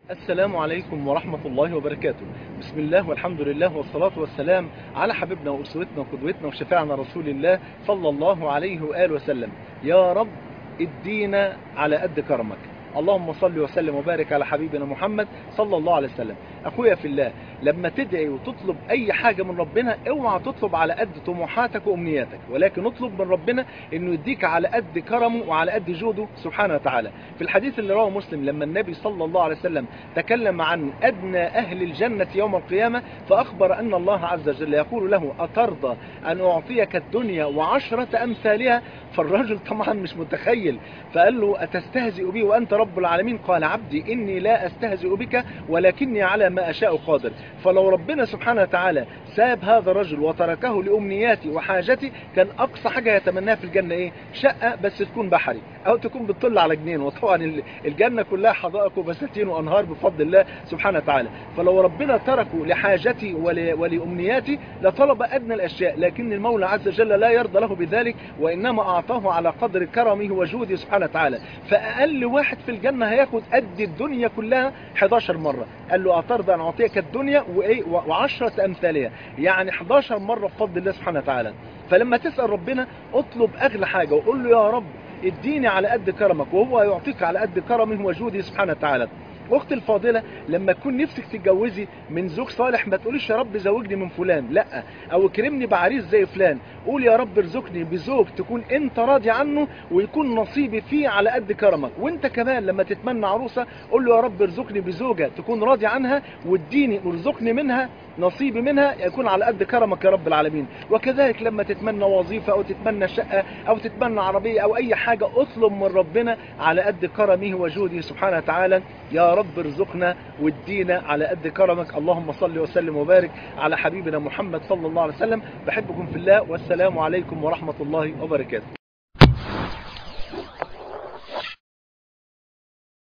السلام عليكم ورحمة الله وبركاته بسم الله والحمد لله والصلاة والسلام على حبيبنا وأسوتنا وقدوتنا وشفاعنا رسول الله صلى الله عليه وآله وسلم يا رب ادينا على قد كرمك اللهم صل وسلم وبارك على حبيبنا محمد صلى الله عليه وسلم اخويا في الله لما تدعي وتطلب اي حاجة من ربنا اوعى تطلب على قد طموحاتك وامنياتك ولكن اطلب من ربنا انه يديك على قد كرمه وعلى قد جوده سبحانه وتعالى في الحديث اللي رواه مسلم لما النبي صلى الله عليه وسلم تكلم عن ادنى اهل الجنة يوم القيامة فاخبر ان الله عز وجل يقول له اترضى ان اعطيك الدنيا وعشرة امثالها فالرجل طبعا مش متخيل فقال له اتستهزئ بي وانت رب العالمين قال عبدي اني لا استهزئ بك ولكني على ما اشاء قادر فلو ربنا سبحانه وتعالى ساب هذا الرجل وتركه لامنياتي وحاجتي كان اقصى حاجة يتمناها في الجنة ايه شقة بس تكون بحري او تكون بتطل على جنين وطبعا الجنة كلها حدائق وبساتين وانهار بفضل الله سبحانه وتعالى فلو ربنا تركه لحاجتي ولامنياتي لطلب ادنى الاشياء لكن المولى عز وجل لا يرضى له بذلك وانما اعطاه على قدر كرمه وجوده سبحانه وتعالى فاقل واحد في الجنة هياخد قد الدنيا كلها 11 مرة قال له اترضى ان اعطيك الدنيا وايه وعشرة امثالها يعني 11 مرة بفضل الله سبحانه وتعالى فلما تسأل ربنا اطلب اغلى حاجة وقول له يا رب اديني على قد كرمك وهو يعطيك على قد كرمه وجوده سبحانه وتعالى اختي الفاضلة لما تكون نفسك تتجوزي من زوج صالح ما تقوليش يا رب زوجني من فلان لا او اكرمني بعريس زي فلان قول يا رب ارزقني بزوج تكون انت راضي عنه ويكون نصيبي فيه على قد كرمك وانت كمان لما تتمنى عروسة قول له يا رب ارزقني بزوجة تكون راضي عنها واديني وارزقني منها نصيبي منها يكون على قد كرمك يا رب العالمين وكذلك لما تتمنى وظيفة او تتمنى شقة او تتمنى عربية او اي حاجة اطلب من ربنا على قد كرمه وجوده سبحانه وتعالى يا رب ارزقنا وادينا على قد كرمك اللهم صل وسلم وبارك على حبيبنا محمد صلى الله عليه وسلم بحبكم في الله والسلام عليكم ورحمة الله وبركاته